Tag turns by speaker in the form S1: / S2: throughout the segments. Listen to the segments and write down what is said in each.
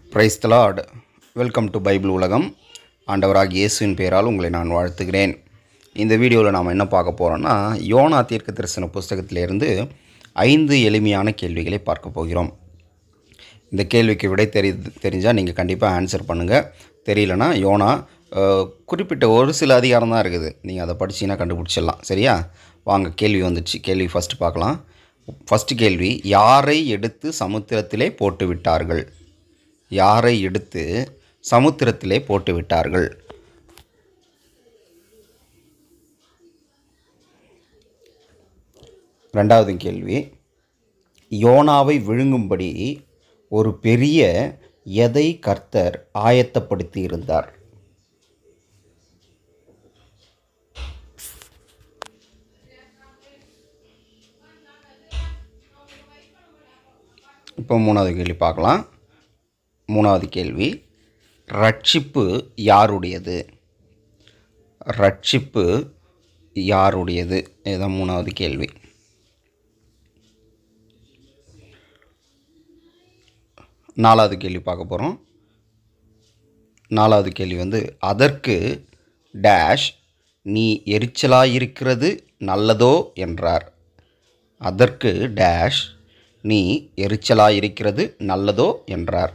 S1: price lord welcome to Bible உலகம் ஆண்டவராக இயேசுவின் பெயரால் உங்களை நான் வாழ்த்துகிறேன் இந்த வீடியோவில் நாம் என்ன பார்க்க போகிறோம்னா யோனா தீர்க்க தரிசன புஸ்தகத்திலிருந்து ஐந்து எளிமையான கேள்விகளை பார்க்க போகிறோம் இந்த கேள்விக்கு விடை தெரி தெரிஞ்சால் நீங்கள் கண்டிப்பாக ஆன்சர் பண்ணுங்கள் தெரியலனா யோனா அஹ், குறிப்பிட்ட ஒரு சில அதிகாரம் தான் இருக்குது நீங்கள் அதை படிச்சீங்கன்னா கண்டுபிடிச்சிடலாம் சரியா வாங்க கேள்வி வந்துச்சு கேள்வி ஃபஸ்ட்டு பார்க்கலாம் ஃபஸ்ட்டு கேள்வி யாரை எடுத்து சமுத்திரத்திலே போட்டு விட்டார்கள் யாரை எடுத்து சமுத்திரத்திலே போட்டு விட்டார்கள் ரெண்டாவது கேள்வி யோனாவை விழுங்கும்படி ஒரு பெரிய எதை கர்த்தர் ஆயத்தப்படுத்தி இருந்தார் இப்போ மூணாவது கேள்வி பார்க்கலாம் மூணாவது கேள்வி ரட்சிப்பு யாருடையது ரட்சிப்பு யாருடையது இதுதான் மூணாவது கேள்வி நாலாவது கேள்வி பார்க்க போகிறோம் நாலாவது கேள்வி வந்து அதற்கு டேஷ் நீ எரிச்சலாயிருக்கிறது நல்லதோ என்றார் அதற்கு டேஷ் நீ எரிச்சலாயிருக்கிறது நல்லதோ என்றார்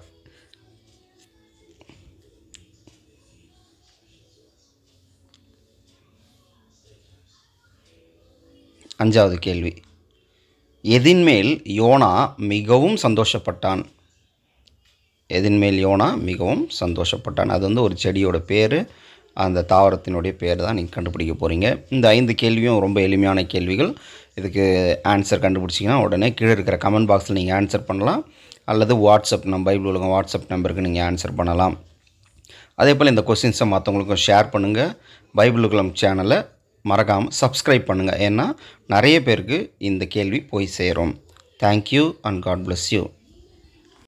S1: அஞ்சாவது கேள்வி எதின்மேல் யோனா மிகவும் சந்தோஷப்பட்டான் எதின்மேல் யோனா மிகவும் சந்தோஷப்பட்டான் அது வந்து ஒரு செடியோட பேர் அந்த தாவரத்தினுடைய பேர் தான் நீங்கள் கண்டுபிடிக்க போகிறீங்க இந்த ஐந்து கேள்வியும் ரொம்ப எளிமையான கேள்விகள் இதுக்கு ஆன்சர் கண்டுபிடிச்சிங்கன்னா உடனே கீழே இருக்கிற கமெண்ட் பாக்ஸில் நீங்கள் ஆன்சர் பண்ணலாம் அல்லது வாட்ஸ்அப் நம்ம பைபிள் உலகம் வாட்ஸ்அப் நம்பருக்கு நீங்கள் ஆன்சர் பண்ணலாம் அதே போல் இந்த கொஸ்டின்ஸை மற்றவங்களுக்கும் ஷேர் பண்ணுங்கள் பைபிள் உலகம் சேனலை மறக்காமல் சப்ஸ்கிரைப் பண்ணுங்கள் ஏன்னா நிறைய பேருக்கு இந்த கேள்வி போய் சேரும் thank you and god bless you